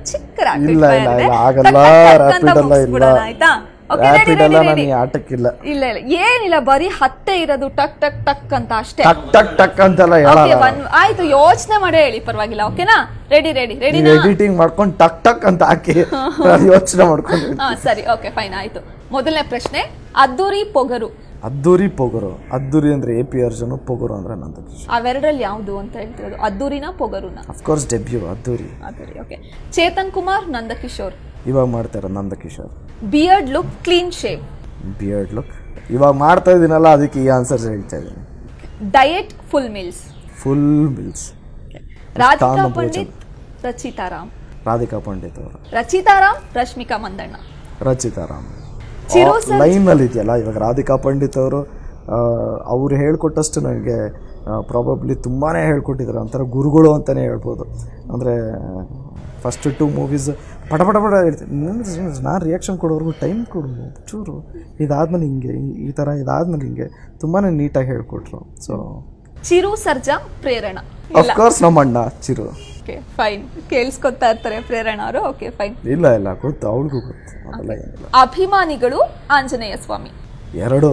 ಒಂದ್ ಚಿಕ್ಕ rapid ಇಲ್ಲ, fire ಇಲ್ಲ, ಇದೆ. ಇಲ್ಲ, ಆಗಲ್ಲ, ಟಕ್ ಟಕ್ ಟಕ್ ಅಂತ rapid ಎಲ್ಲ ಮುಗ್ಸ್ಬಿಡೋಣ, ಇಲ್ಲ. ಆಯ್ತಾ ಓಕೆ Rapid ಎಲ್ಲ ನನಗೆ ಆಟಕ್ಕಿಲ್ಲ ಇಲ್ಲ ಇಲ್ಲ ಏನಿಲ್ಲ ಬರೀ ಹತ್ತೆ ಇರೋದು ಟಕ್ ಟಕ್ ಟಕ್ ಅಂತ ಅಷ್ಟೇ ಟಕ್ ಟಕ್ ಟಕ್ ಅಂತೆಲ್ಲ ಓಕೆ ಹೇಳಲ್ಲ ಒನ್ ಆಯ್ತು ಯೋಚನೆ ಮಾಡೇ ಹೇಳಿ ಪರವಾಗಿಲ್ಲ ಓಕೆನಾ ರೆಡಿ ರೆಡಿ ರೆಡಿ ನೀವು ಎಡಿಟಿಂಗ್ ಮಾಡ್ಕೊಂಡು ಟಕ್ ಟಕ್ ಅಂತ ಹಾಕಿ ಯೋಚನೆ ಮಾಡ್ಕೊಂಡು ಹಾ ಸರಿ ಓಕೆ ಫೈನ್ ಆಯ್ತು ಮೊದಲನೇ ಪ್ರಶ್ನೆ ಅದ್ದೂರಿ ಪೊಗರು ಅದ್ದೂರಿ ಪೊಗರು ಅದ್ದೂರಿ ಅಂದ್ರೆ ಎ ಪಿ ಅರ್ಜುನ್ ಪೊಗರು ಅಂದ್ರೆ ನಂದಕಿಶೋರ್ ಅವೆರಡರಲ್ಲಿ ಯಾವುದು ಅಂತ ಹೇಳ್ತಿರೋದು ಅದ್ದೂರಿನ ಪೊಗರುನ ಅಫ್ಕೋರ್ಸ್ ಡೆಬ್ಯೂ ಅದ್ದೂರಿ ಅದ್ದೂರಿ ಓಕೆ ಚೇತನ್ ಕುಮಾರ್ ನಂದಕಿಶೋರ್ ಇವಾಗ ಮಾಡ್ತಾರೆ Nandakishore beard look clean shape beard look ಇವಾಗ ಮಾಡ್ತಾ ಇದೀನಲ್ಲ ಅದಕ್ಕೆ ಈ ಆನ್ಸರ್ಸ್ ಹೇಳ್ತಾ ಇದ್ದೀನಿ diet full meals full bills Radhika ಕಾಮ ಪಂಡಿತ್ ರಚಿತಾರಾಮ್ ರಾಧಿಕಾ ಪಂಡಿತ್ ಅವರು ರಚಿತಾರಾಮ್ ರಶ್ಮಿಕಾ ಮಂದಣ್ಣ ರಚಿತಾರಾಮ್ ಚಿರು ಲೈನ್ ಅಲ್ಲಿ ಇದೆಯಲ್ಲ ಇವಾಗ ರಾಧಿಕಾ ಪಂಡಿತ್ ಅವರು ಅವ್ರು ಹೇಳ್ಕೊಟ್ಟಷ್ಟು ನನಗೆ ಪ್ರಾಬಬ್ಲಿ ತುಂಬಾ ಹೇಳ್ಕೊಟ್ಟಿದ್ದಾರೆ ಒಂಥರ ಗುರುಗಳು ಅಂತಲೇ ಹೇಳ್ಬೋದು ಅಂದರೆ ಫಸ್ಟ್ ಟು ಮೂವೀಸ್ ಪಟ ಪಟ ಪಟ ಹೇಳ್ತೀನಿ ನಾನು ರಿಯಾಕ್ಷನ್ ಕೊಡೋರ್ಗು ಟೈಮ್ ಕೊಡು ಚೂರು ಇದಾದ್ಮೇಲೆ ಹಿಂಗೆ ಈ- ಈ ಥರ ಇದಾದ್ಮೇಲೆ ಹಿಂಗೆ ತುಂಬಾ ನೀಟಾಗಿ ಹೇಳ್ಕೊಟ್ರು ಸೊ ಚಿರು ಸರ್ಜಾ ಪ್ರೇರಣ ಅಫ್ಕೋರ್ಸ್ ನಮ್ಮ ಅಣ್ಣ ಚಿರು ಓಕೆ ಫೈನ್ ಕೇಳಿಸ್ಕೊತಾ ಇರ್ತಾರೆ ಪ್ರೇರಣ ಅವರು ಓಕೆ ಫೈನ್ ಇಲ್ಲ ಇಲ್ಲ ಗೊತ್ತು ಅವಳಿಗೂ ಗೊತ್ತು ಅದೆಲ್ಲ ಏನಿಲ್ಲ ಅಭಿಮಾನಿಗಳು ಆಂಜನೇಯ ಸ್ವಾಮಿ ಎರಡೂ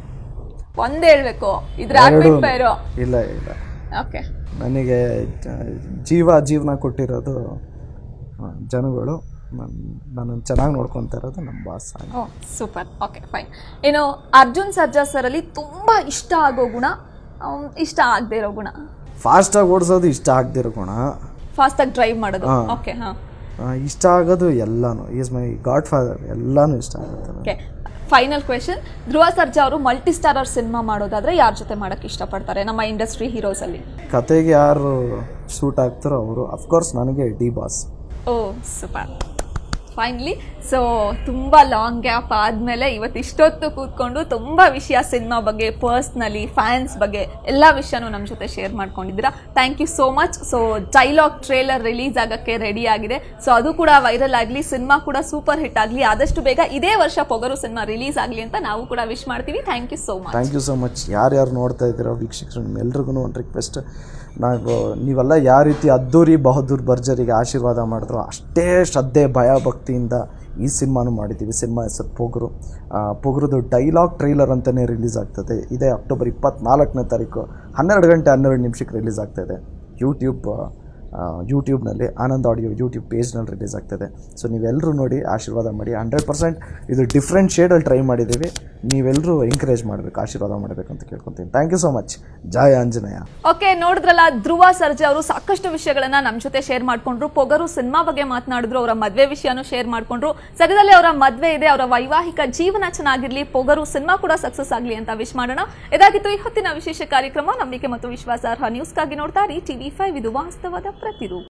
ಒಂದ್ ಹೇಳ್ಬೇಕು ಇದು ರ್ಯಾಪಿಡ್ ಫೈರ್ ಇಲ್ಲ ಇಲ್ಲ ಓಕೆ ನನಗೆ ಜ- ಜೀವ ಜೀವನ ಕೊಟ್ಟಿರೋದು ಆ, ಜನಗಳು ನನ್ನ ಚೆನ್ನಾಗಿ ನೋಡ್ಕೊತಾ ಇರೋದು ನಮ್ಮ boss oh super okay fine ಏನು ಅರ್ಜುನ್ ಸರ್ಜಾ ಸರ್ ಅಲ್ಲಿ ತುಂಬಾ ಇಷ್ಟ ಆಗೋ ಗುಣ ಅವ್ನ್ ಇಷ್ಟ ಆಗದೆ ಇರೋ ಗುಣ ಫಾಸ್ಟಾಗಿ ಓಡಿಸೋದು ಇಷ್ಟ ಆಗದಿರೋ ಗುಣ ಫಾಸ್ಟ್ ಆಗಿ ಡ್ರೈವ್ ಮಾಡೋದು ಓಕೆ ಹಾ ಆ, ಇಷ್ಟ ಆಗೋದು ಎಲ್ಲಾನು ಈಸ್ ಮೈ ಗಾಡ್ ಫಾದರ್ ಎಲ್ಲಾನು ಇಷ್ಟ ಆಗುತ್ತೆ ನನಗೆ. Okay final question Dhruva Sarja ಅವರು ಮಲ್ಟಿ ಸ್ಟಾರರ್ ಸಿನಿಮಾ ಮಾಡೋದಾದ್ರೆ ಯಾರ ಜೊತೆ ಮಾಡಕ್ ಇಷ್ಟಪಡ್ತಾರೆ ನಮ್ಮ ಇಂಡಸ್ಟ್ರಿ ಹೀರೋಸ್ ಅಲ್ಲಿ ಕತೆಗೆ ಯಾರು ಸೂಟ್ ಆಗ್ತಾರೋ ಅವರು ಅಫ್ಕೋರ್ಸ್ ನನಗೆ D boss oh super finally so ತುಂಬ ಲಾಂಗ್ ಗ್ಯಾಪ್ ಆದಮೇಲೆ ಇವತ್ತು ಇಷ್ಟೊತ್ತು ಕೂತ್ಕೊಂಡು ತುಂಬ ವಿಷಯ ಸಿನಿಮಾ ಬಗ್ಗೆ ಪರ್ಸ್ನಲಿ ಫ್ಯಾನ್ಸ್ ಬಗ್ಗೆ ಎಲ್ಲ ವಿಷಯನೂ ನಮ್ಮ ಜೊತೆ ಶೇರ್ ಮಾಡ್ಕೊಂಡಿದ್ದೀರಾ thank you so much so dialogue trailer release ಆಗೋಕ್ಕೆ ರೆಡಿ ಆಗಿದೆ ಸೊ ಅದು ಕೂಡ ವೈರಲ್ ಆಗಲಿ ಸಿನಿಮಾ ಕೂಡ ಸೂಪರ್ ಹಿಟ್ ಆಗಲಿ ಆದಷ್ಟು ಬೇಗ ಇದೇ ವರ್ಷ ಪೊಗರು ಸಿನಿಮಾ ರಿಲೀಸ್ ಆಗಲಿ ಅಂತ ನಾವು ಕೂಡ ವಿಶ್ ಮಾಡ್ತೀವಿ thank you so much thank you so much ಯಾರ್ಯಾರು ನೋಡ್ತಾ ಇದ್ದೀರೋ ವೀಕ್ಷಕರು ನಿಮ್ಮೆಲ್ರಿಗೂ ಒಂದು ರಿಕ್ವೆಸ್ಟ್ ನಾವು ನೀವೆಲ್ಲ ಯಾವ ರೀತಿ ಅದ್ದೂರಿ ಬಹದ್ದೂರ್ ಭರ್ಜರಿಗೆ ಆಶೀರ್ವಾದ ಮಾಡಿದ್ರು ಅಷ್ಟೇ ಶ್ರದ್ಧೆ ಭಯ ಭಕ್ತಿಯಿಂದ ಈ ಸಿನಿಮಾನು ಮಾಡಿದ್ದೀವಿ ಸಿನಿಮಾ ಹೆಸರು ಪೊಗರು ಆ, ಪೊಗರುದು ಡೈಲಾಗ್ ಟ್ರೈಲರ್ ಅಂತಲೇ ರಿಲೀಸ್ ಆಗ್ತದೆ ಇದೇ ಅಕ್ಟೋಬರ್ ಇಪ್ಪತ್ನಾಲ್ಕನೇ ತಾರೀಕು ಹನ್ನೆರಡು ಗಂಟೆ ಹನ್ನೆರಡು ನಿಮಿಷಕ್ಕೆ ರಿಲೀಸ್ ಆಗ್ತಾಯಿದೆ ಯೂಟ್ಯೂಬ್ ಯೂಟ್ಯೂಬ್ನಲ್ಲಿ ಆನಂದ್ ಆಡಿಯೋ ಯೂಟ್ಯೂಬ್ ಪೇಜ್ನಲ್ಲಿ ರಿಲೀಸ್ ಆಗ್ತದೆ ಸೊ ನೀವೆಲ್ಲರೂ ನೋಡಿ ಆಶೀರ್ವಾದ ಮಾಡಿ ಹಂಡ್ರೆಡ್ ಪರ್ಸೆಂಟ್ ಇದು ಡಿಫ್ರೆಂಟ್ ಶೇಡಲ್ಲಿ ಟ್ರೈ ಮಾಡಿದ್ದೀವಿ ನೀವೆಲ್ಲರೂ ಎಂಕರೇಜ್ ಮಾಡಬೇಕು ಆಶೀರ್ವಾದ ಮಾಡಬೇಕು ಅಂತ ಕೇಳ್ಕೊತೀನಿ ಥ್ಯಾಂಕ್ ಯು ಸೊ ಮಚ್ ಜಯ ಆಂಜನೇಯ ಓಕೆ ನೋಡಿದ್ರಲ್ಲ ಧ್ರುವ ಸರ್ಜಾ ಅವರು ಸಾಕಷ್ಟು ವಿಷಯಗಳನ್ನ ನಮ್ಮ ಜೊತೆ ಶೇರ್ ಮಾಡ್ಕೊಂಡ್ರು ಪೊಗರು ಸಿನಿಮಾ ಬಗ್ಗೆ ಮಾತನಾಡಿದ್ರು ಅವರ ಮದ್ವೆ ವಿಷಯನೂ ಶೇರ್ ಮಾಡ್ಕೊಂಡ್ರು ಸದ್ಯದಲ್ಲೇ ಅವರ ಮದ್ವೆ ಇದೆ ಅವರ ವೈವಾಹಿಕ ಜೀವನ ಚೆನ್ನಾಗಿರ್ಲಿ ಪೊಗರು ಸಿನಿಮಾ ಕೂಡ ಸಕ್ಸಸ್ ಆಗಲಿ ಅಂತ ವಿಶ್ ಮಾಡೋಣ ಇದಾಗಿತ್ತು ಈ ಹೊತ್ತಿನ ವಿಶೇಷ ಕಾರ್ಯಕ್ರಮ ನಂಬಿಕೆ ಮತ್ತು ವಿಶ್ವಾಸಾರ್ಹ ನ್ಯೂಸ್ಗಾಗಿ ನೋಡ್ತಾ ಇರಿ ಟಿವಿ ಫೈವ್ ಇದು ವಾಸ್ತವದ ಪ್ರತಿರೂಪ